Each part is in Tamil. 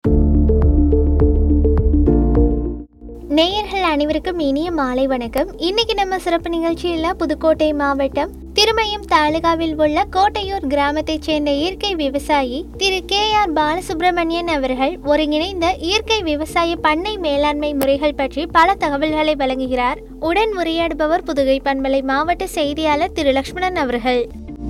நேயர்கள் அனைவருக்கும் இனிய மாலை வணக்கம் இன்னைக்கு நம்ம சிறப்பு நிகழ்ச்சியில் புதுக்கோட்டை மாவட்டம் திருமயம் தாலுகாவில் உள்ள கோட்டையூர் கிராமத்தைச் சேர்ந்த இயற்கை விவசாயி திரு கே ஆர் பாலசுப்ரமணியன் அவர்கள் ஒருங்கிணைந்த இயற்கை விவசாய பண்ணை மேலாண்மை முறைகள் பற்றி பல தகவல்களை வழங்குகிறார் உடன் உரையாடுபவர் புதுகை பண்பலை மாவட்ட செய்தியாளர் திரு லக்ஷ்மணன் அவர்கள்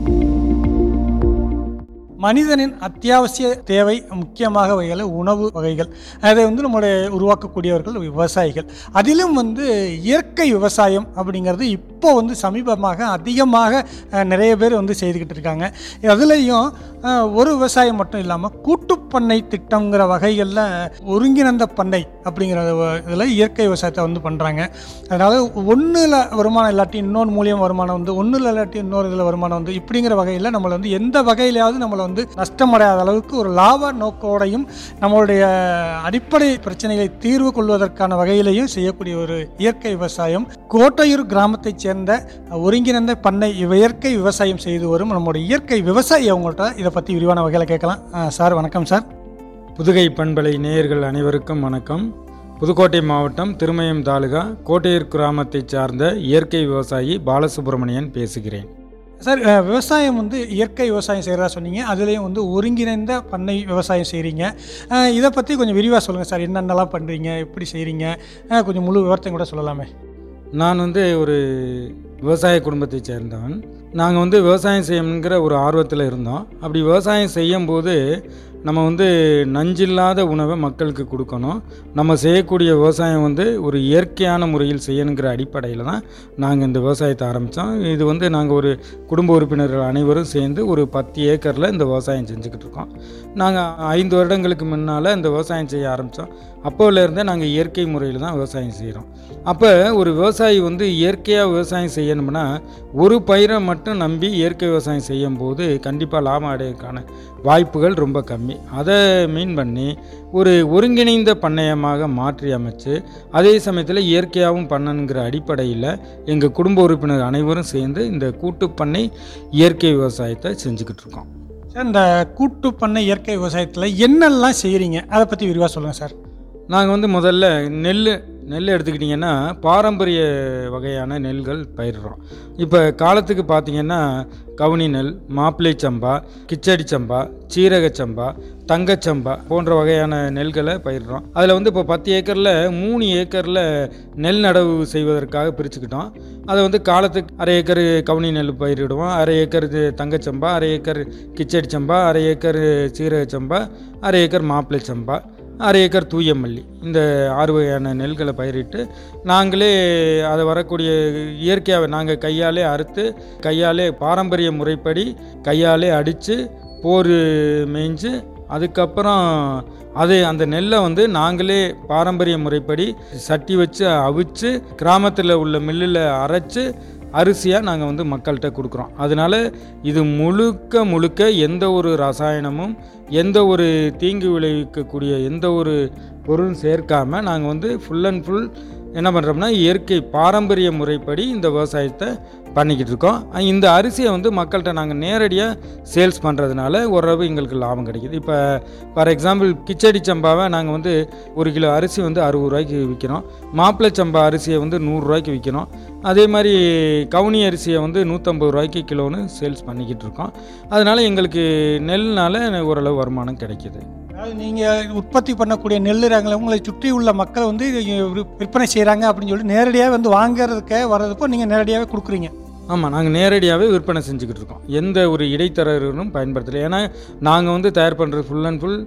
மனிதனின் அத்தியாவசிய தேவை முக்கியமாக வகையில் உணவு வகைகள் அதை வந்து நம்மளுடைய உருவாக்கக்கூடியவர்கள் விவசாயிகள் அதிலும் வந்து இயற்கை விவசாயம் அப்படிங்கிறது இப்போ வந்து சமீபமாக அதிகமாக அஹ், நிறைய பேர் வந்து செய்துக்கிட்டு இருக்காங்க அதுலேயும் அஹ், ஒரு விவசாயம் மட்டும் இல்லாமல் கூட்டுப்பண்ணை திட்டங்கிற வகைகளில் ஒருங்கிணைந்த பண்ணை அப்படிங்கிற இதில் இயற்கை விவசாயத்தை வந்து பண்ணுறாங்க அதனால் ஒன்றில் வருமானம் இல்லாட்டி இன்னொன்று மூலியம் வருமானம் வந்து ஒன்றில் இல்லாட்டி இன்னொரு இதில் வருமானம் வந்து இப்படிங்கிற வகையில் நம்மளை வந்து எந்த வகையிலாவது நம்மளை வந்து நஷ்டமடையாத அளவுக்கு ஒரு லாப நோக்கோடையும் நம்மளுடைய அடிப்படை பிரச்சனைகளை தீர்வு கொள்வதற்கான வகையிலையும் செய்யக்கூடிய ஒரு இயற்கை விவசாயம் கோட்டையூர் கிராமத்தைச் சேர்ந்த ஒருங்கிணைந்த பண்ணை இயற்கை விவசாயம் செய்து வரும் நம்மளுடைய இயற்கை விவசாயி அவங்கள்ட்ட இதை பற்றி விரிவான வகையில் கேட்கலாம் ஆ, சார் வணக்கம் சார் புதுகை பண்பலை நேயர்கள் அனைவருக்கும் வணக்கம் புதுக்கோட்டை மாவட்டம் திருமயம் தாலுகா கோட்டையூர் கிராமத்தைச் சார்ந்த இயற்கை விவசாயி பாலசுப்ரமணியன் பேசுகிறேன் சார் அஹ், விவசாயம் வந்து இயற்கை விவசாயம் செய்கிறதா சொன்னீங்க அதுலேயும் வந்து ஒருங்கிணைந்த பண்ணை விவசாயம் செய்கிறீங்க இதை பற்றி கொஞ்சம் விரிவாக சொல்லுங்கள் சார் என்னென்னலாம் பண்ணுறீங்க எப்படி செய்கிறீங்க கொஞ்சம் முழு விவரத்தையும் கூட சொல்லலாமே நான் வந்து ஒரு விவசாய குடும்பத்தைச் சேர்ந்தவன் நாங்கள் வந்து விவசாயம் செய்யணுங்கிற ஒரு ஆர்வத்தில் இருந்தோம் அப்படி விவசாயம் செய்யும்போது நம்ம வந்து நஞ்சில்லாத உணவை மக்களுக்கு கொடுக்கணும் நம்ம செய்யக்கூடிய விவசாயம் வந்து ஒரு இயற்கையான முறையில் செய்யணுங்கிற அடிப்படையில் தான் நாங்கள் இந்த விவசாயத்தை ஆரம்பித்தோம் இது வந்து நாங்கள் ஒரு குடும்ப உறுப்பினர்கள் அனைவரும் சேர்ந்து ஒரு பத்து ஏக்கரில் இந்த விவசாயம் செஞ்சுக்கிட்டு இருக்கோம் நாங்கள் ஐந்து வருடங்களுக்கு முன்னால் இந்த விவசாயம் செய்ய ஆரம்பித்தோம் அப்போலேருந்தே நாங்கள் இயற்கை முறையில் தான் விவசாயம் செய்கிறோம் அப்போ ஒரு விவசாயி வந்து இயற்கையாக விவசாயம் செய்யணும்னா ஒரு பயிரை மட்டும் நம்பி இயற்கை விவசாயம் செய்யும்போது கண்டிப்பாக லாபம் அடையக்கான வாய்ப்புகள் ரொம்ப கம்மி அதை மீன் பண்ணி ஒரு ஒருங்கிணைந்த பண்ணையமாக மாற்றி அமைச்சு அதே சமயத்தில் இயற்கையாகவும் பண்ணணுங்கிற அடிப்படையில் எங்கள் குடும்ப உறுப்பினர் அனைவரும் சேர்ந்து இந்த கூட்டு பண்ணை இயற்கை விவசாயத்தை செஞ்சுக்கிட்டு இருக்கோம் சார் இந்த கூட்டு பண்ணை இயற்கை விவசாயத்தில் என்னெல்லாம் செய்கிறீங்க அதை பற்றி விரிவாக சொல்லுங்கள் சார் நாங்கள் வந்து முதல்ல நெல் நெல் எடுத்துக்கிட்டிங்கன்னா பாரம்பரிய வகையான நெல்கள் பயிரிடுறோம் இப்போ காலத்துக்கு பார்த்தீங்கன்னா கவுனி நெல் மாப்பிள்ளை சம்பா கிச்சடி சம்பா சீரக சம்பா தங்கச்சம்பா போன்ற வகையான நெல்களை பயிரிடுறோம் அதில் வந்து இப்போ பத்து ஏக்கரில் மூணு ஏக்கரில் நெல் நடவு செய்வதற்காக பிரிச்சுக்கிட்டோம் அதை வந்து காலத்துக்கு அரை ஏக்கர் கவுனி நெல் பயிரிடுவோம் அரை ஏக்கர் இது தங்கச்சம்பா அரை ஏக்கர் கிச்சடி சம்பா அரை ஏக்கர் சீரக சம்பா அரை ஏக்கர் மாப்பிள்ளை சம்பா அரை ஏக்கர் தூய மல்லி இந்த ஆறு வகையான நெல்களை பயிரிட்டு நாங்களே அதை வரக்கூடிய இயற்கையாக நாங்கள் கையாலே அறுத்து கையாலே பாரம்பரிய முறைப்படி கையாலே அடித்து போர் மேய்ஞ்சு அதுக்கப்புறம் அது அந்த நெல்லை வந்து நாங்களே பாரம்பரிய முறைப்படி சட்டி வச்சு அவிச்சு கிராமத்தில் உள்ள மில்லில் அரைச்சு அரிசியாக நாங்கள் வந்து மக்கள்கிட்ட கொடுக்குறோம் அதனால் இது முழுக்க முழுக்க எந்த ஒரு ரசாயனமும் எந்த ஒரு தீங்கு விளைவிக்கக்கூடிய எந்த ஒரு பொருளும் சேர்க்காம நாங்கள் வந்து ஃபுல் அண்ட் ஃபுல் என்ன பண்ணுறோம்னா இயற்கை பாரம்பரிய முறைப்படி இந்த விவசாயத்தை பண்ணிக்கிட்டு இருக்கோம் அஹ் இந்த அரிசியை வந்து மக்கள்கிட்ட நாங்கள் நேரடியாக சேல்ஸ் பண்ணுறதுனால ஓரளவு எங்களுக்கு லாபம் கிடைக்குது இப்போ ஃபார் எக்ஸாம்பிள் கிச்சடி சம்பாவை நாங்கள் வந்து ஒரு கிலோ அரிசி வந்து அறுபது ரூபாய்க்கு விற்கிறோம் மாப்பிள்ளை சம்பா அரிசியை வந்து நூறுரூவாய்க்கு விற்கிறோம் அதே மாதிரி கவுனி அரிசியை வந்து நூற்றம்பது ரூபாய்க்கு கிலோன்னு சேல்ஸ் பண்ணிக்கிட்டு இருக்கோம் அதனால் எங்களுக்கு நெல்னால ஓரளவு வருமானம் கிடைக்கிது அதாவது நீங்கள் உற்பத்தி பண்ணக்கூடிய நெல் ரகங்களை உங்களை சுற்றி உள்ள மக்கள் வந்து இது விற்பனை செய்கிறாங்க அப்படின்னு சொல்லி நேரடியாக வந்து வாங்குறதுக்கு வர்றதுப்போ நீங்கள் நேரடியாகவே கொடுக்குறீங்க ஆமாம் நாங்கள் நேரடியாகவே விற்பனை செஞ்சுக்கிட்டு இருக்கோம் எந்த ஒரு இடைத்தரகரும் பயன்படுத்தலை ஏன்னா நாங்கள் வந்து தயார் பண்ணுறது ஃபுல் அண்ட் ஃபுல்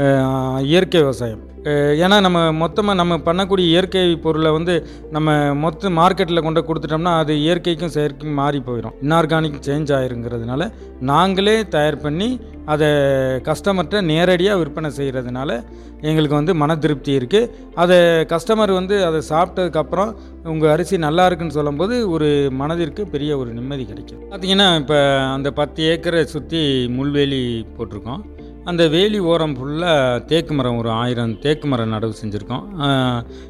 இயற்கை விவசாயம் அஹ், ஏன்னா நம்ம மொத்தமாக நம்ம பண்ணக்கூடிய இயற்கை பொருளை வந்து நம்ம மொத்த மார்க்கெட்டில் கொண்டு கொடுத்துட்டோம்னா அது இயற்கைக்கும் செயற்கைக்கும் மாறி போயிடும் இன்ஆர்கானிக் சேஞ்ச் ஆயிருங்கிறதுனால நாங்களே தயார் பண்ணி அதை கஸ்டமர்கிட்ட நேரடியாக விற்பனை செய்கிறதுனால எங்களுக்கு வந்து மன திருப்தி இருக்குது அதை கஸ்டமர் வந்து அதை சாப்பிட்டதுக்கப்புறம் உங்கள் அரிசி நல்லா இருக்குன்னு சொல்லும்போது ஒரு மனதிற்கு பெரிய ஒரு நிம்மதி கிடைக்கும் பார்த்தீங்கன்னா இப்போ அந்த பத்து ஏக்கரை சுற்றி முள்வேலி போட்டிருக்கோம் அந்த வேலி ஓரம் ஃபுல்லாக தேக்கு மரம் ஒரு ஆயிரம் தேக்கு மரம் நடவு செஞ்சுருக்கோம்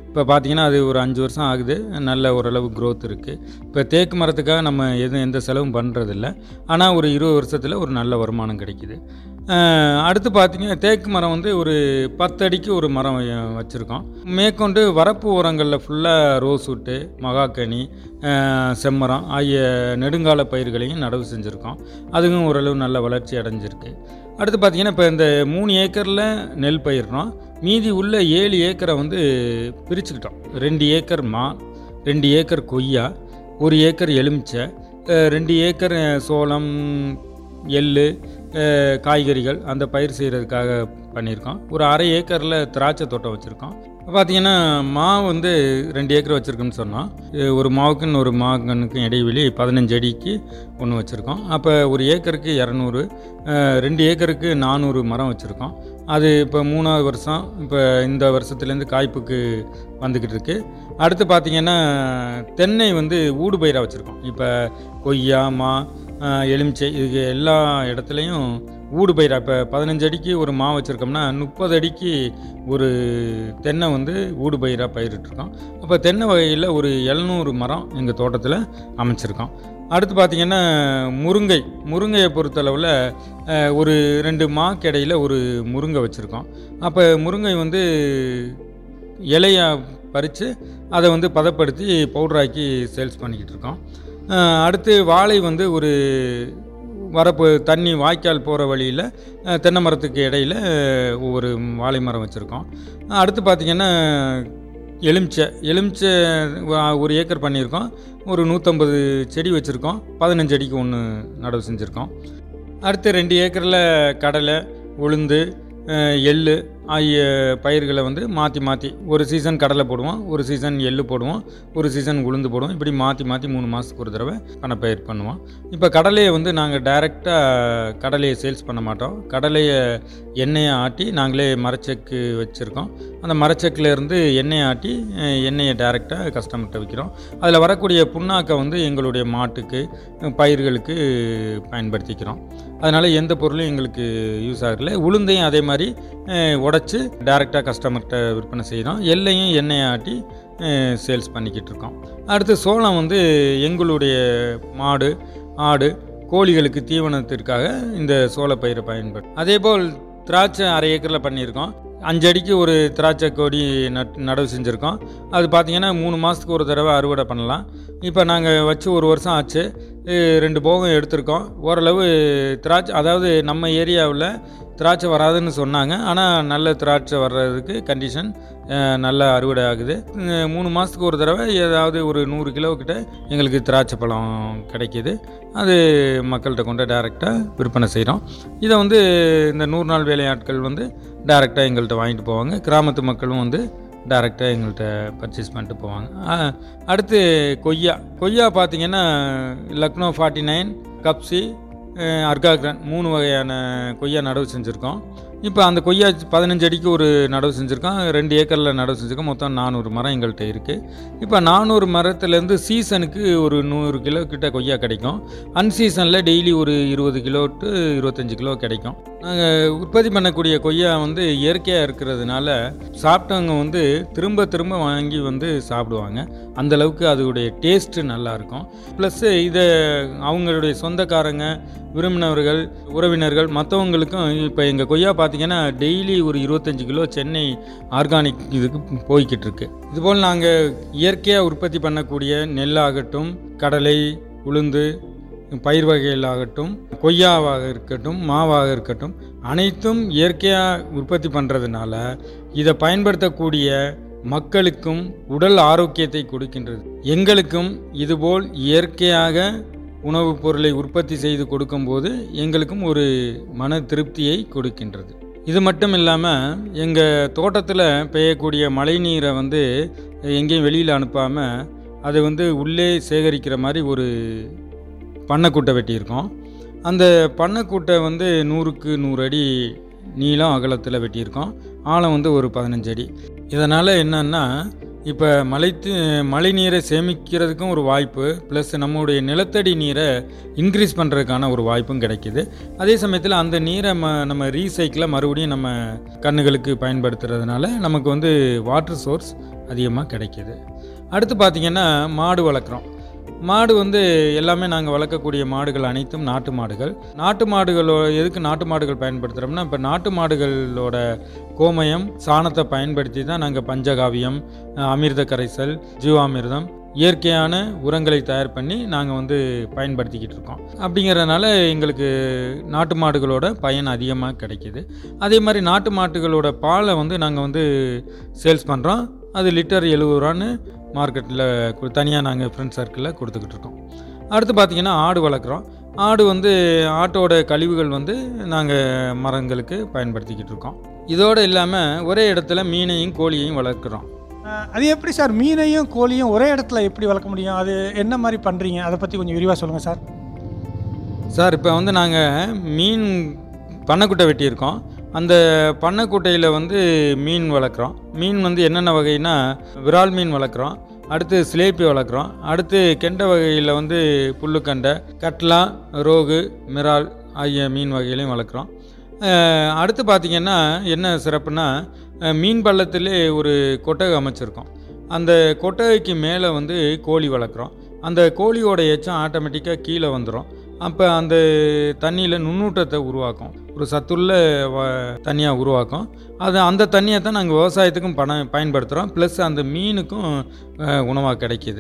இப்போ பார்த்தீங்கன்னா அது ஒரு அஞ்சு வருஷம் ஆகுது நல்ல ஓரளவு growth இருக்குது இப்போ தேக்கு மரத்துக்காக நம்ம எதுவும் எந்த செலவும் பண்ணுறதில்ல ஆனால் ஒரு இருபது வருஷத்தில் ஒரு நல்ல வருமானம் கிடைக்குது அஹ் அடுத்து பார்த்தீங்கன்னா தேக்கு மரம் வந்து ஒரு பத்து அடிக்கு ஒரு மரம் வச்சுருக்கோம் மேற்கொண்டு வரப்பு ஓரங்களில் ஃபுல்லாக ரோஸ் உட்டு மகாக்கனி அஹ் செம்மரம் ஆகிய நெடுங்கால பயிர்களையும் நடவு செஞ்சுருக்கோம் அதுவும் ஓரளவு நல்ல வளர்ச்சி அடைஞ்சிருக்கு அடுத்து பார்த்தீங்கன்னா இப்போ இந்த மூணு ஏக்கரில் நெல் பயிர்றோம் மீதி உள்ள ஏழு ஏக்கரை வந்து பிரிச்சுக்கிட்டோம் ரெண்டு ஏக்கர் மா ரெண்டு ஏக்கர் கொய்யா ஒரு ஏக்கர் எலுமிச்சை அஹ் ரெண்டு ஏக்கர் அஹ், சோளம் எள்ளு அஹ், காய்கறிகள் அந்த பயிர் செய்கிறதுக்காக பண்ணியிருக்கோம் ஒரு அரை ஏக்கரில் திராட்சை தோட்டம் வச்சுருக்கோம் பார்த்தீங்கன்னா மா வந்து ரெண்டு ஏக்கர் வச்சுருக்கோன்னு சொன்னோம் இது ஒரு மாவுக்குன்னு ஒரு மாங்கன்னுக்கும் இடைவெளி பதினஞ்சு அடிக்கு ஒன்று வச்சுருக்கோம் அப்போ ஒரு ஏக்கருக்கு இரநூறு ரெண்டு ஏக்கருக்கு நானூறு மரம் வச்சுருக்கோம் அது இப்போ மூணாவது வருஷம் இப்போ இந்த வருஷத்துலேருந்து காய்ப்புக்கு வந்துக்கிட்டு இருக்கு அடுத்து பார்த்திங்கன்னா தென்னை வந்து ஊடு பயிராக வச்சுருக்கோம் இப்போ கொய்யா மா அஹ், எலுமிச்சை இது எல்லா இடத்துலையும் ஊடு பயிராக இப்போ பதினஞ்சு அடிக்கு ஒரு மா வச்சுருக்கோம்னா முப்பது அடிக்கு ஒரு தென்னை வந்து ஊடு பயிராக பயிரிட்டிருக்கோம் அப்போ தென்னை வகையில் ஒரு எழுநூறு மரம் எங்கள் தோட்டத்தில் அமைச்சிருக்கோம் அடுத்து பார்த்திங்கன்னா முருங்கை முருங்கையை பொறுத்தளவில் அஹ், ஒரு ரெண்டு மாக்கு இடையில ஒரு முருங்கை வச்சுருக்கோம் அப்போ முருங்கை வந்து இலையை பறித்து அதை வந்து பதப்படுத்தி பவுடராக்கி சேல்ஸ் பண்ணிக்கிட்டு இருக்கோம் அஹ், அடுத்து வாழை வந்து ஒரு வரப்பு தண்ணி வாய்க்கால் போகிற வழியில் அஹ், தென்னை மரத்துக்கு இடையில அஹ், ஒவ்வொரு வாழை மரம் வச்சுருக்கோம் அடுத்து பார்த்திங்கன்னா எலுமிச்சை எலுமிச்சை வ- ஒரு ஏக்கர் பண்ணியிருக்கோம் ஒரு நூற்றம்பது செடி வச்சுருக்கோம் பதினஞ்சு அடிக்கு ஒன்று நடவு செஞ்சுருக்கோம் அடுத்து ரெண்டு ஏக்கரில் கடலை உளுந்து அஹ், எள்ளு ஆகிய பயிர்களை வந்து மாற்றி மாற்றி ஒரு சீசன் கடலை போடுவோம் ஒரு சீசன் எள்ளு போடுவோம் ஒரு சீசன் உளுந்து போடுவோம் இப்படி மாற்றி மாற்றி மூணு மாதத்துக்கு ஒரு தடவை பணப்பயிர் பண்ணுவோம் இப்போ கடலையை வந்து நாங்கள் டைரெக்டாக கடலையை சேல்ஸ் பண்ண மாட்டோம் கடலையை எண்ணெயை ஆட்டி நாங்களே மரச்செக்கு வச்சுருக்கோம் அந்த மரச்செக்கில் இருந்து எண்ணெயை ஆட்டி அஹ், எண்ணெயை டைரெக்டாக கஸ்டமர்கிட்ட விற்கிறோம் அதில் வரக்கூடிய புண்ணாக்கை வந்து எங்களுடைய மாட்டுக்கு அஹ், பயிர்களுக்கு பயன்படுத்திக்கிறோம் அதனால் எந்த பொருளும் எங்களுக்கு யூஸ் ஆகல உளுந்தையும் அதே மாதிரி உடச்சி டைரெக்டாக கஸ்டமர்கிட்ட விற்பனை செய்கிறோம் எல்லையும் எண்ணெயை ஆட்டி சேல்ஸ் பண்ணிக்கிட்டு இருக்கோம் அடுத்து சோளம் வந்து எங்களுடைய மாடு ஆடு கோழிகளுக்கு தீவனத்திற்காக இந்த சோளப்பயிரை பயன்படும் அதேபோல் திராட்சை அரை ஏக்கரில் பண்ணியிருக்கோம் அஞ்சு அடிக்கு ஒரு திராட்சை கொடி நட் நடவு செஞ்சுருக்கோம் அது பார்த்திங்கன்னா மூணு மாதத்துக்கு ஒரு தடவை அறுவடை பண்ணலாம் இப்போ நாங்கள் வச்சு ஒரு வருஷம் ஆச்சு அஹ் ரெண்டு போகம் எடுத்திருக்கோம் ஓரளவு திராட்சை அதாவது நம்ம ஏரியாவில் திராட்சை வராதுன்னு சொன்னாங்க ஆனால் நல்ல திராட்சை வர்றதுக்கு கண்டிஷன் நல்ல அறுவடை ஆகுது அஹ் மூணு மாதத்துக்கு ஒரு தடவை ஏதாவது ஒரு நூறு கிலோ கிட்ட எங்களுக்கு திராட்சை பழம் கிடைக்கிது அது மக்கள்கிட்ட கொண்டு டைரெக்டாக விற்பனை செய்கிறோம் இதை வந்து இந்த நூறு நாள் வேலையாட்கள் வந்து டைரெக்டாக எங்கள்கிட்ட வாங்கிட்டு போவாங்க கிராமத்து மக்களும் வந்து டைரெக்டாக எங்கள்கிட்ட பர்ச்சேஸ் பண்ணிட்டு போவாங்க அஹ் அடுத்து கொய்யா கொய்யா பார்த்தீங்கன்னா லக்னோ ஃபார்ட்டி நைன் கப்சி அர்காக்ரன் மூணு வகையான கொய்யா நடவு செஞ்சுருக்கோம் இப்போ அந்த கொய்யா பதினஞ்சு அடிக்கு ஒரு நடவு செஞ்சுருக்கோம் ரெண்டு ஏக்கரில் நடவு செஞ்சுருக்கோம் மொத்தம் நானூறு மரம் எங்கள்கிட்ட இருக்குது இப்போ நானூறு மரத்துலேருந்து சீசனுக்கு ஒரு நூறு கிலோ கிட்ட கொய்யா கிடைக்கும் அன்சீசனில் டெய்லி ஒரு இருபது கிலோ டு இருபத்தஞ்சி கிலோ கிடைக்கும் நாங்கள் உற்பத்தி பண்ணக்கூடிய கொய்யா வந்து இயற்கையாக இருக்கிறதுனால சாப்பிட்டவங்க வந்து திரும்ப திரும்ப வாங்கி வந்து சாப்பிடுவாங்க அந்த அளவுக்கு அதோடைய டேஸ்ட்டு நல்லாயிருக்கும் ப்ளஸ்ஸு இதை அவங்களுடைய சொந்தக்காரங்க விரும்பினவர்கள் உறவினர்கள் மற்றவங்களுக்கும் இப்போ எங்கள் கொய்யா பார்த்தீங்கன்னா டெய்லி ஒரு இருபத்தஞ்சி கிலோ சென்னை ஆர்கானிக் இதுக்கு போய்கிட்டு இருக்கு இதுபோல் நாங்கள் இயற்கையாக உற்பத்தி பண்ணக்கூடிய நெல்லாகட்டும் கடலை உளுந்து பயிர் வகைகளாகட்டும் கொய்யாவாக இருக்கட்டும் மாவாக இருக்கட்டும் அனைத்தும் இயற்கையாக உற்பத்தி பண்ணுறதுனால இதை பயன்படுத்தக்கூடிய மக்களுக்கும் உடல் ஆரோக்கியத்தை கொடுக்கின்றது எங்களுக்கும் இதுபோல் இயற்கையாக உணவுப் பொருளை உற்பத்தி செய்து கொடுக்கும்போது எங்களுக்கும் ஒரு மன திருப்தியை கொடுக்கின்றது இது மட்டும் இல்லாமல் எங்கள் தோட்டத்தில் பெய்யக்கூடிய மழை நீரை வந்து எங்கேயும் வெளியில் அனுப்பாமல் அதை வந்து உள்ளே சேகரிக்கிற மாதிரி ஒரு பண்ணைக்கூட்டை வெட்டியிருக்கோம் அந்த பண்ணைக்கூட்டை வந்து நூறுக்கு நூறு அடி நீளம் அகலத்தில் வெட்டியிருக்கோம் ஆழம் வந்து ஒரு பதினஞ்சு அடி இதனால் என்னன்னா இப்போ மழை மழை நீரை சேமிக்கிறதுக்கும் ஒரு வாய்ப்பு ப்ளஸ் நம்மளுடைய நிலத்தடி நீரை இன்க்ரீஸ் பண்ணுறதுக்கான ஒரு வாய்ப்பும் கிடைக்கிது அதே சமயத்தில் அந்த நீரை ம நம்ம ரீசைக்கிளை மறுபடியும் நம்ம கண்ணுகளுக்கு பயன்படுத்துறதுனால நமக்கு வந்து வாட்டர் சோர்ஸ் அதிகமாக கிடைக்கிது அடுத்து பார்த்திங்கன்னா மாடு வளர்க்குறோம் மாடு வந்து எல்லாமே நாங்கள் வளர்க்கக்கூடிய மாடுகள் அனைத்தும் நாட்டு மாடுகள் நாட்டு மாடுகளோ எதுக்கு நாட்டு மாடுகள் பயன்படுத்துகிறோம்னா இப்போ நாட்டு மாடுகளோட கோமயம் சாணத்தை பயன்படுத்தி தான் நாங்கள் பஞ்சகாவியம் அஹ், அமிர்த கரைசல் ஜீவாமிர்தம் இயற்கையான உரங்களை தயார் பண்ணி நாங்கள் வந்து பயன்படுத்திக்கிட்டு இருக்கோம் அப்படிங்கிறதுனால எங்களுக்கு நாட்டு மாடுகளோட பயன் அதிகமாக கிடைக்கிது அதே மாதிரி நாட்டு மாட்டுகளோட பாலை வந்து நாங்கள் வந்து சேல்ஸ் பண்ணுறோம் அது லிட்டர் எழுபது ரூபான்னு மார்க்கெட்டில் தனியாக நாங்கள் ஃப்ரெண்ட் சர்க்கிளில் கொடுத்துக்கிட்டு இருக்கோம் அடுத்து பார்த்திங்கன்னா ஆடு வளர்க்குறோம் ஆடு வந்து ஆட்டோட கழிவுகள் வந்து நாங்கள் மரங்களுக்கு பயன்படுத்திக்கிட்டு இருக்கோம் இதோடு இல்லாமல் ஒரே இடத்துல மீனையும் கோழியையும் வளர்க்குறோம் அஹ், அது எப்படி சார் மீனையும் கோழியும் ஒரே இடத்துல எப்படி வளர்க்க முடியும் அது என்ன மாதிரி பண்ணுறீங்க அதை பற்றி கொஞ்சம் விரிவாக சொல்லுங்கள் சார் சார் இப்போ வந்து நாங்கள் மீன் பண்ணைக்குட்டை வெட்டியிருக்கோம் அந்த பண்ணைக்குட்டையில் வந்து மீன் வளர்க்குறோம் மீன் வந்து என்னென்ன வகைனா விரால் மீன் வளர்க்குறோம் அடுத்து சிலேப்பி வளர்க்குறோம் அடுத்து கெண்டை வகையில் வந்து புல்லுக்கண்டை கட்லா ரோகு மிரால் ஆகிய மீன் வகைகளையும் வளர்க்குறோம் அஹ், அடுத்து பார்த்திங்கன்னா என்ன சிறப்புனா அஹ், மீன் பள்ளத்திலே ஒரு கொட்டகை அமைச்சிருக்கோம் அந்த கொட்டகைக்கு மேலே வந்து கோழி வளர்க்குறோம் அந்த கோழியோட எச்சம் ஆட்டோமேட்டிக்காக கீழே வந்துடும் அப்போ அந்த தண்ணியில் நுண்ணூட்டத்தை உருவாக்கும் ஒரு சத்துள்ள வ தண்ணியாக உருவாக்கும் அது அந்த தண்ணியை தான் நாங்கள் விவசாயத்துக்கும் பண பயன்படுத்துகிறோம் ப்ளஸ் அந்த மீனுக்கும் உணவாக கிடைக்கிது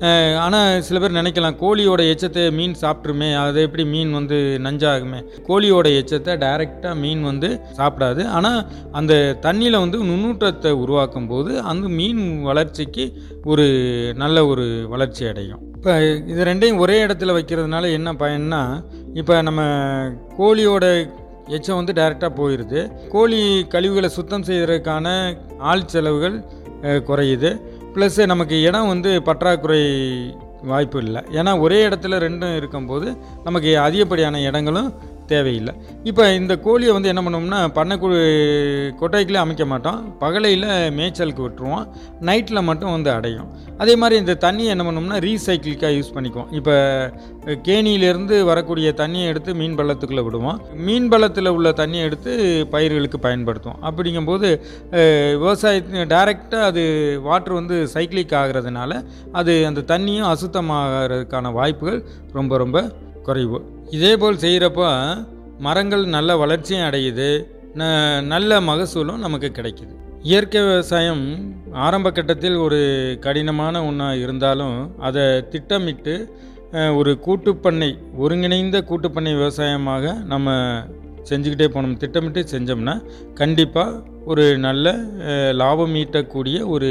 ஆனால் சில பேர் நினைக்கலாம் கோழியோட எச்சத்தை மீன் சாப்பிட்ருமே அது எப்படி மீன் வந்து நஞ்சாகுமே கோழியோட எச்சத்தை டைரெக்டாக மீன் வந்து சாப்பிடாது ஆனால் அந்த தண்ணியில் வந்து நுண்ணூட்டத்தை உருவாக்கும் போது அந்த மீன் வளர்ச்சிக்கு ஒரு நல்ல ஒரு வளர்ச்சி அடையும் இப்போ இது ரெண்டையும் ஒரே இடத்துல வைக்கிறதுனால என்ன பயன்னா இப்போ நம்ம கோழியோட எச்சம் வந்து டைரெக்டாக போயிடுது கோழி கழிவுகளை சுத்தம் செய்வதற்கான ஆள் செலவுகள் அஹ், குறையுது ப்ளஸ் நமக்கு இடம் வந்து பற்றாக்குறை வாய்ப்பு இல்லை ஏன்னா ஒரே இடத்துல ரெண்டும் இருக்கும்போது நமக்கு அதிகப்படியான இடங்களும் தேவையில்லை இப்போ இந்த கோழியை வந்து என்ன பண்ணுவோம்னா பண்ணைக்கு கொட்டைக்குள்ளே அமைக்க மாட்டோம் பகலையில் மேய்ச்சலுக்கு விட்டுருவோம் நைட்டில் மட்டும் வந்து அடையும் அதே மாதிரி இந்த தண்ணியை என்ன பண்ணோம்னா ரீசைக்கிளுக்காக யூஸ் பண்ணிக்குவோம் இப்போ கேணியிலேருந்து வரக்கூடிய தண்ணியை எடுத்து மீன் பள்ளத்துக்குள்ளே விடுவோம் மீன் பள்ளத்தில் உள்ள தண்ணியை எடுத்து பயிர்களுக்கு பயன்படுத்துவோம் அப்படிங்கும்போது அஹ், விவசாயத்து டைரெக்டாக அது வாட்டர் வந்து சைக்கிளிக் ஆகிறதுனால அது அந்த தண்ணியும் அசுத்தமாகிறதுக்கான வாய்ப்புகள் ரொம்ப ரொம்ப குறைவு இதேபோல் செய்கிறப்போ மரங்கள் நல்ல வளர்ச்சியும் அடையுது ந நல்ல மகசூலும் நமக்கு கிடைக்குது இயற்கை விவசாயம் ஆரம்ப கட்டத்தில் ஒரு கடினமான ஒன்றா இருந்தாலும் அதை திட்டமிட்டு அஹ், ஒரு கூட்டுப்பண்ணை ஒருங்கிணைந்த கூட்டுப்பண்ணை விவசாயமாக நம்ம செஞ்சுக்கிட்டே போனோம் திட்டமிட்டு செஞ்சோம்னா கண்டிப்பாக ஒரு நல்ல அஹ், லாபம் ஈட்டக்கூடிய ஒரு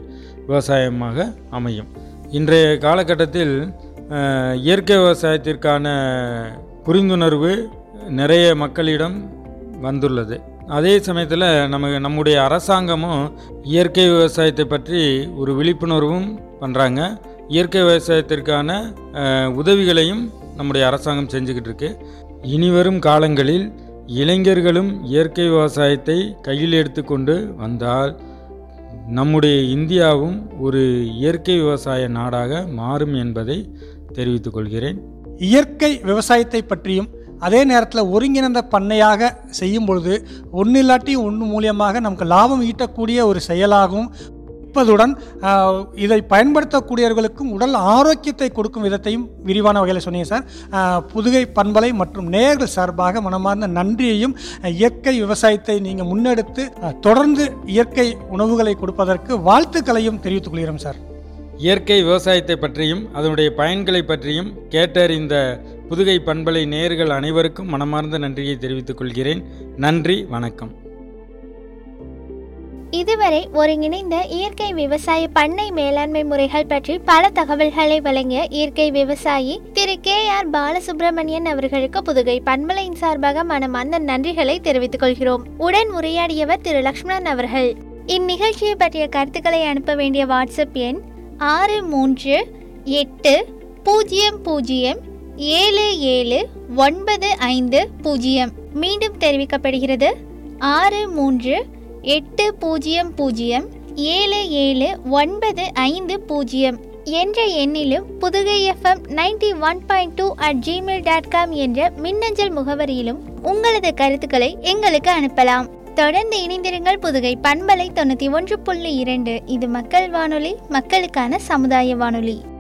விவசாயமாக அமையும் இன்றைய காலகட்டத்தில் அஹ், இயற்கை விவசாயத்திற்கான புரிந்துணர்வு நிறைய மக்களிடம் வந்துள்ளது அதே சமயத்தில் நம்ம நம்முடைய அரசாங்கமும் இயற்கை விவசாயத்தை பற்றி ஒரு விழிப்புணர்வும் பண்ணுறாங்க இயற்கை விவசாயத்திற்கான அஹ், உதவிகளையும் நம்முடைய அரசாங்கம் செஞ்சுக்கிட்டு இருக்கு இனி வரும் காலங்களில் இளைஞர்களும் இயற்கை விவசாயத்தை கையில் எடுத்துக்கொண்டு வந்தால் நம்முடைய இந்தியாவும் ஒரு இயற்கை விவசாய நாடாக மாறும் என்பதை தெரிவித்துக் கொள்கிறேன் இயற்கை விவசாயத்தை பற்றியும் அதே நேரத்தில் ஒருங்கிணைந்த பண்ணையாக செய்யும் பொழுது ஒன்று இல்லாட்டி ஒன்று மூலியமாக நமக்கு லாபம் ஈட்டக்கூடிய ஒரு செயலாகவும் இருப்பதுடன் ஆஹ், இதை பயன்படுத்தக்கூடியவர்களுக்கும் உடல் ஆரோக்கியத்தை கொடுக்கும் விதத்தையும் விரிவான வகையில் சொன்னீங்க சார் ஆஹ், புதுகை பண்பலை மற்றும் நேயர்கள் சார்பாக மனமார்ந்த நன்றியையும் ஆஹ், இயற்கை விவசாயத்தை நீங்கள் முன்னெடுத்து ஆஹ், தொடர்ந்து இயற்கை உணவுகளை கொடுப்பதற்கு வாழ்த்துக்களையும் தெரிவித்துக் கொள்கிறோம் சார் இயற்கை விவசாயத்தை பற்றியும் அதனுடைய பயன்களை பற்றியும் கேட்டறிந்த புதுகை பண்பலை நேயர்கள் அனைவருக்கும் மனமார்ந்த நன்றியை தெரிவித்துக் கொள்கிறேன் நன்றி வணக்கம் இதுவரை ஒருங்கிணைந்த இயற்கை விவசாய பண்ணை மேலாண்மை முறைகள் பற்றி பல தகவல்களை வழங்கிய இயற்கை விவசாயி திரு கே ஆர் பாலசுப்ரமணியன் அவர்களுக்கு புதுகை பண்பலையின் சார்பாக மனமார்ந்த நன்றிகளை தெரிவித்துக் கொள்கிறோம் உடன் உரையாடியவர் திரு லக்ஷ்மணன் அவர்கள் இந்நிகழ்ச்சியை பற்றிய கருத்துக்களை அனுப்ப வேண்டிய வாட்ஸ்அப் எண் ஆறு மூன்று எட்டு பூஜ்ஜியம் பூஜ்ஜியம் ஏழு ஏழு ஒன்பது ஐந்து பூஜ்ஜியம் மீண்டும் தெரிவிக்கப்படுகிறது ஆறு மூன்று எட்டு பூஜ்ஜியம் பூஜ்ஜியம் ஏழு ஏழு ஒன்பது ஐந்து பூஜ்ஜியம் என்ற எண்ணிலும் Pudugai FM ninety one point two at Gmail dot com என்ற மின்னஞ்சல் முகவரியிலும் உங்களது கருத்துக்களை எங்களுக்கு அனுப்பலாம் தொடர்ந்து இணைந்திருங்கள் புதுகை பண்பலை தொண்ணூற்றி ஒன்று புள்ளி இரண்டு இது மக்கள் வானொலி மக்களுக்கான சமுதாய வானொலி